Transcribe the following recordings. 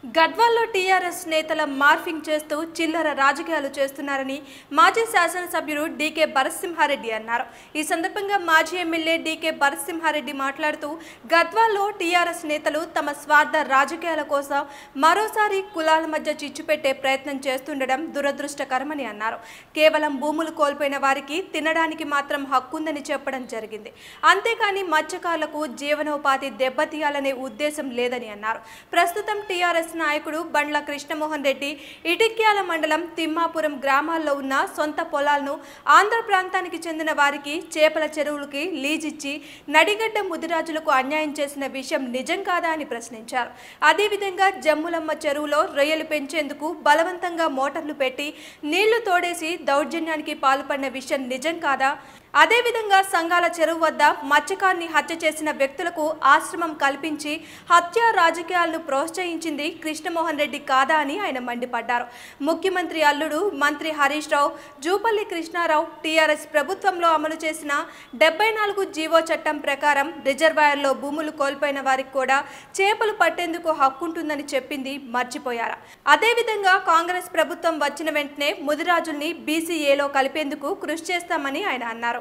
గద్వాల్లో TRS నేతల morphing చేస్తూ చిల్లర రాజకీయాలు చేస్తున్నారని మాజీ శాసనసభ్యుడు డీకే భరత్సింహారెడ్డి అన్నారు ఈ సందర్భంగా మాజీ ఎమ్మెల్యే డీకే భరత్సింహారెడ్డి మాట్లాడుతూ గద్వాల్లో టీఆర్ఎస్ నేతలు తమ స్వార్థ రాజకీయాల కోసం మరోసారి కులాల మధ్య చిచ్చు పెట్టే ప్రయత్నం చేస్తుండడం దురదృష్టకరమని అన్నారు కేవలం భూములు కోల్పోయిన వారికి తినడానికి మాత్రం హక్కుందని చెప్పడం జరిగింది అంతేకాని మత్స్యకారులకు జీవనోపాధి దెబ్బతీయాలనే ఉద్దేశం లేదని అన్నారు ప్రస్తుతం టీఆర్ఎస్ నాయకుడు బండ్ల కృష్ణమోహన్ రెడ్డి ఇటిక్యాల మండలం తిమ్మాపురం గ్రామాల్లో ఉన్న సొంత పొలాలను ఆంధ్ర ప్రాంతానికి చెందిన వారికి చేపల చెరువులకి లీజిచ్చి నడిగడ్డ ముదిరాజులకు అన్యాయం చేసిన విషయం నిజం కాదా అని ప్రశ్నించారు అదేవిధంగా జమ్ములమ్మ చెరువులో రొయ్యలు పెంచేందుకు బలవంతంగా మోటార్లు పెట్టి నీళ్లు తోడేసి దౌర్జన్యానికి పాల్పడిన విషయం నిజం కాదా అదేవిధంగా సంఘాల చెరువు వద్ద మత్స్యకారుని హత్య చేసిన వ్యక్తులకు ఆశ్రమం కల్పించి హత్య రాజకీయాలను ప్రోత్సహించింది కృష్ణమోహన్ రెడ్డి కాదా అని ఆయన మండిపడ్డారు ముఖ్యమంత్రి అల్లుడు మంత్రి హరీష్ రావు జూపల్లి కృష్ణారావు టీఆర్ఎస్ ప్రభుత్వంలో అమలు చేసిన డెబ్బై నాలుగు జీవో చట్టం ప్రకారం రిజర్వాయర్లో భూములు కోల్పోయిన వారికి కూడా చేపలు పట్టేందుకు హక్కుంటుందని చెప్పింది మర్చిపోయారా అదేవిధంగా కాంగ్రెస్ ప్రభుత్వం వచ్చిన వెంటనే ముదిరాజుల్ని బీసీఏలో కలిపేందుకు కృషి చేస్తామని ఆయన అన్నారు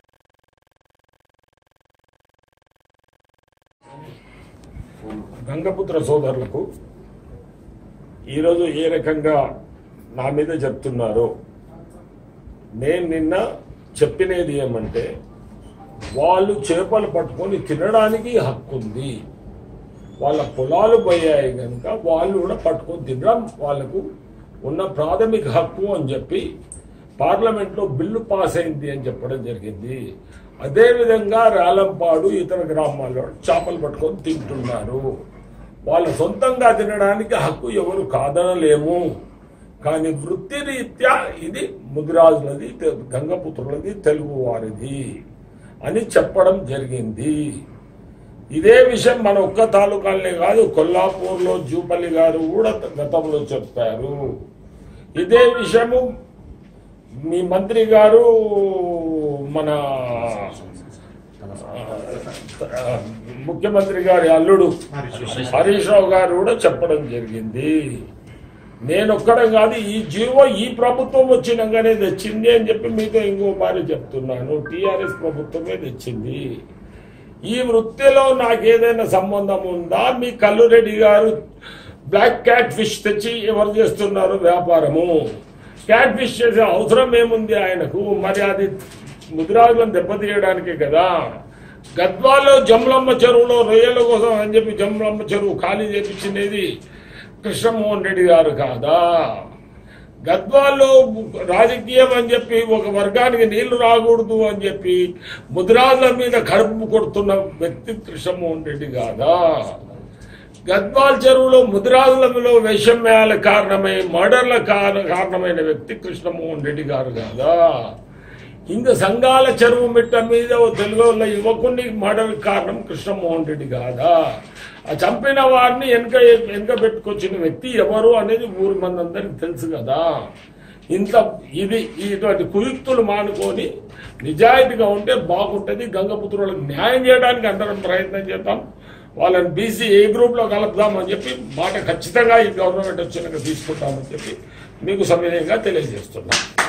గంగపుత్ర సోదరులకు ఈరోజు ఏ రకంగా నా మీద చెప్తున్నారో నేను నిన్న చెప్పినది ఏమంటే వాళ్ళు చేపలు పట్టుకొని తినడానికి హక్కు ఉంది వాళ్ళ పొలాలు పోయాయి కనుక వాళ్ళు కూడా పట్టుకొని తినడం వాళ్ళకు ఉన్న ప్రాథమిక హక్కు అని చెప్పి పార్లమెంట్లో బిల్లు పాస్ అయింది అని చెప్పడం జరిగింది అదేవిధంగా రాలంపాడు ఇతర గ్రామాల్లో చేపలు పట్టుకొని తింటున్నారు వాళ్ళ సొంతంగా తినడానికి హక్కు ఎవరు కాదనలేము కానీ వృత్తి రీత్యా ఇది ముదిరాజులది తె- గంగపుత్రులది తెలుగు వారిది అని చెప్పడం జరిగింది ఇదే విషయం మన ఒక్క తాలూకాలనే కాదు కొల్లాపూర్లో జూపల్లి గారు కూడా గతంలో చెప్పారు ఇదే విషయము మీ మంత్రి గారు మన ఆ, ముఖ్యమంత్రి గారి అల్లుడు హరీష్ రావు గారు కూడా చెప్పడం జరిగింది నేను ఒక్కడం కాదు ఈ జీవో ఈ ప్రభుత్వం వచ్చినాకనే తెచ్చింది అని చెప్పి మీతో ఇంకో మారి చెప్తున్నాను టిఆర్ఎస్ ప్రభుత్వమే తెచ్చింది ఈ వృత్తిలో నాకు ఏదైనా సంబంధం ఉందా మీ కల్లురెడ్డి గారు బ్లాక్ క్యాట్ ఫిష్ తెచ్చి ఎవరు చేస్తున్నారు వ్యాపారము క్యాట్ ఫిష్ చేసే అవసరం ఏముంది ఆయనకు మరి అది ముదిరాజులను దెబ్బతీయడానికే కదా గద్వాలో జమ్లమ్మ చెరువులో రొయ్యల కోసం అని చెప్పి జమ్లమ్మ చెరువు ఖాళీ చేపించినది కృష్ణమోహన్ రెడ్డి గారు కాదా గద్వాల్లో రాజకీయం అని చెప్పి ఒక వర్గానికి నీళ్లు రాకూడదు అని చెప్పి ముద్రాల మీద కడుపు కొడుతున్న వ్యక్తి కృష్ణమోహన్ రెడ్డి కాదా గద్వాల్ చెరువులో ముదిరాజులలో వైషమ్యాల కారణమై మర్డర్ల కార- కారణమైన వ్యక్తి కృష్ణమోహన్ రెడ్డి గారు కాదా ఇంకా సంఘాల చెరువు మిట్ట మీద ఓ తెలుగు వాళ్ళ యువకుని మర్డర్ కారణం కృష్ణమోహన్ రెడ్డి కాదా ఆ చంపిన వారిని వెనక వెనక పెట్టుకొచ్చిన వ్యక్తి ఎవరు అనేది ఊరి మందందరికి తెలుసు కదా ఇంత ఇది ఇటువంటి కుయుక్తులు మానుకొని నిజాయితీగా ఉంటే బాగుంటుంది గంగపుత్రులకు న్యాయం చేయడానికి అందరం ప్రయత్నం చేద్దాం వాళ్ళని బీసీ ఏ గ్రూప్ లో కలుపుదామని చెప్పి మాట ఖచ్చితంగా ఈ గవర్నమెంట్ వచ్చినాక తీసుకుంటామని చెప్పి మీకు సమయంగా తెలియజేస్తున్నాం